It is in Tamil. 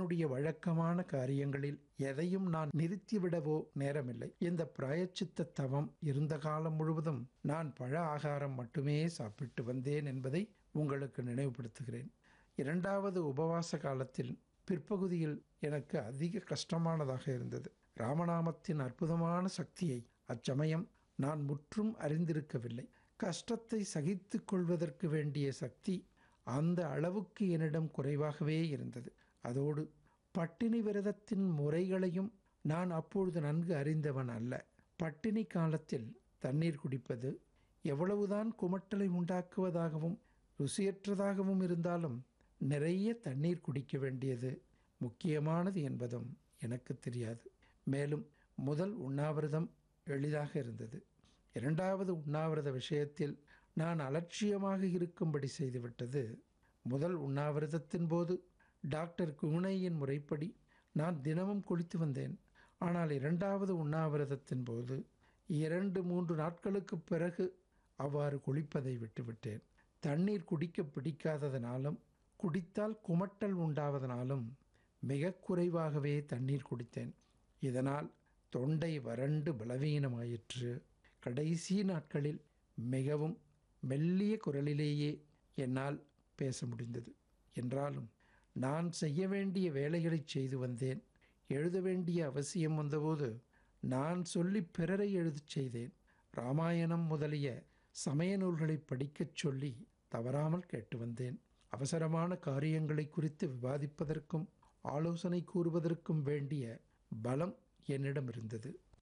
என்னுடைய வழக்கமான காரியங்களில் எதையும் நான் நிறுத்திவிடவோ நேரமில்லை இந்த பிராயச்சித்த தவம் இருந்த காலம் முழுவதும் நான் பழ ஆகாரம் மட்டுமே சாப்பிட்டு வந்தேன் என்பதை உங்களுக்கு நினைவுபடுத்துகிறேன் இரண்டாவது உபவாச காலத்தில் பிற்பகுதியில் எனக்கு அதிக கஷ்டமானதாக இருந்தது ராமநாமத்தின் அற்புதமான சக்தியை அச்சமயம் நான் முற்றும் அறிந்திருக்கவில்லை கஷ்டத்தை சகித்து கொள்வதற்கு வேண்டிய சக்தி அந்த அளவுக்கு என்னிடம் குறைவாகவே இருந்தது அதோடு பட்டினி விரதத்தின் முறைகளையும் நான் அப்பொழுது நன்கு அறிந்தவன் அல்ல பட்டினி காலத்தில் தண்ணீர் குடிப்பது எவ்வளவுதான் குமட்டலை உண்டாக்குவதாகவும் ருசியற்றதாகவும் இருந்தாலும் நிறைய தண்ணீர் குடிக்க வேண்டியது முக்கியமானது என்பதும் எனக்கு தெரியாது மேலும் முதல் உண்ணாவிரதம் எளிதாக இருந்தது இரண்டாவது உண்ணாவிரத விஷயத்தில் நான் அலட்சியமாக இருக்கும்படி செய்துவிட்டது முதல் உண்ணாவிரதத்தின் போது டாக்டர் குணையின் முறைப்படி நான் தினமும் குளித்து வந்தேன் ஆனால் இரண்டாவது உண்ணாவிரதத்தின் போது இரண்டு மூன்று நாட்களுக்கு பிறகு அவ்வாறு குளிப்பதை விட்டுவிட்டேன் தண்ணீர் குடிக்க பிடிக்காததனாலும் குடித்தால் குமட்டல் உண்டாவதனாலும் மிக குறைவாகவே தண்ணீர் குடித்தேன் இதனால் தொண்டை வறண்டு பலவீனமாயிற்று கடைசி நாட்களில் மிகவும் மெல்லிய குரலிலேயே என்னால் பேச முடிந்தது என்றாலும் நான் செய்ய வேண்டிய வேலைகளை செய்து வந்தேன் எழுத வேண்டிய அவசியம் வந்தபோது நான் சொல்லி பிறரை எழுதச் செய்தேன் ராமாயணம் முதலிய சமய நூல்களை படிக்கச் சொல்லி தவறாமல் கேட்டு வந்தேன் அவசரமான காரியங்களை குறித்து விவாதிப்பதற்கும் ஆலோசனை கூறுவதற்கும் வேண்டிய பலம் என்னிடம் இருந்தது